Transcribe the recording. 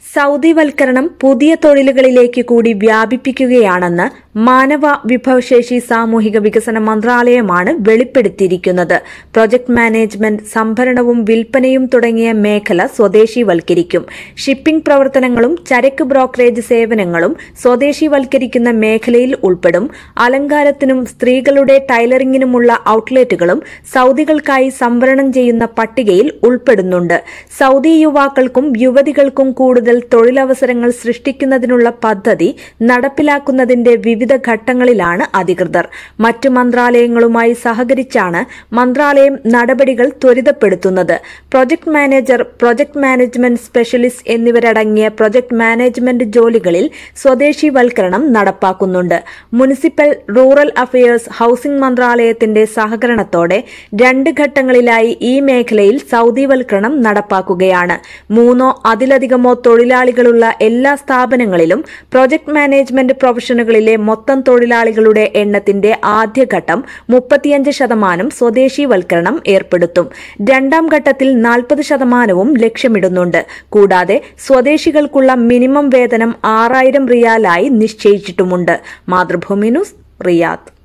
സൗദിവൽക്കരണം പുതിയ തൊഴിലുകളിലേക്ക് കൂടി വ്യാപിപ്പിക്കുകയാണെന്ന് മാനവ വിഭവശേഷി സാമൂഹിക വികസന മന്ത്രാലയമാണ് വെളിപ്പെടുത്തിയിരിക്കുന്നത് പ്രൊജക്ട് മാനേജ്മെന്റ് സംഭരണവും വിൽപ്പനയും തുടങ്ങിയ മേഖല സ്വദേശിവൽക്കരിക്കും ഷിപ്പിംഗ് പ്രവർത്തനങ്ങളും ചരക്ക് ബ്രോക്കറേജ് സേവനങ്ങളും സ്വദേശിവൽക്കരിക്കുന്ന മേഖലയിൽ ഉൾപ്പെടും അലങ്കാരത്തിനും സ്ത്രീകളുടെ ടൈലറിംഗിനുമുള്ള ഔട്ട്ലെറ്റുകളും സൗദികൾക്കായി സംവരണം ചെയ്യുന്ന പട്ടികയിൽ ഉൾപ്പെടുന്നുണ്ട് സൗദി യുവാക്കൾക്കും യുവതികൾക്കും കൂടുതൽ തൊഴിലവസരങ്ങൾ സൃഷ്ടിക്കുന്നതിനുള്ള പദ്ധതി നടപ്പിലാക്കുന്നതിന്റെ വിവിധ ഘട്ടങ്ങളിലാണ് അധികൃതർ മറ്റു മന്ത്രാലയങ്ങളുമായി സഹകരിച്ചാണ് മന്ത്രാലയം നടപടികൾ ത്വരിതപ്പെടുത്തുന്നത് project manager project management specialist എന്നിവരടങ്ങിയ പ്രൊജക്ട് മാനേജ്മെന്റ് ജോലികളിൽ സ്വദേശിവൽക്കരണം നടപ്പാക്കുന്നുണ്ട് മുനിസിപ്പൽ റൂറൽ അഫയേഴ്സ് ഹൌസിംഗ് മന്ത്രാലയത്തിന്റെ സഹകരണത്തോടെ രണ്ട് ഘട്ടങ്ങളിലായി ഈ മേഖലയിൽ സൗദിവൽക്കരണം നടപ്പാക്കുകയാണ് മൂന്നോ അതിലധികമോ തൊഴിലാളികളുള്ള എല്ലാ സ്ഥാപനങ്ങളിലും പ്രൊജക്ട് മാനേജ്മെന്റ് പ്രൊഫഷനുകളിലെ മൊത്തം തൊഴിലാളികളുടെ എണ്ണത്തിന്റെ ആദ്യഘട്ടം മുപ്പത്തിയഞ്ച് ശതമാനം സ്വദേശിവൽക്കരണം ഏർപ്പെടുത്തും രണ്ടാം ഘട്ടത്തിൽ നാൽപ്പത് ശതമാനവും ലക്ഷ്യമിടുന്നുണ്ട് കൂടാതെ സ്വദേശികൾക്കുള്ള മിനിമം വേതനം ആറായിരം റിയാലായി നിശ്ചയിച്ചിട്ടുമുണ്ട് മാതൃഭൂമി ന്യൂസ് റിയാദ്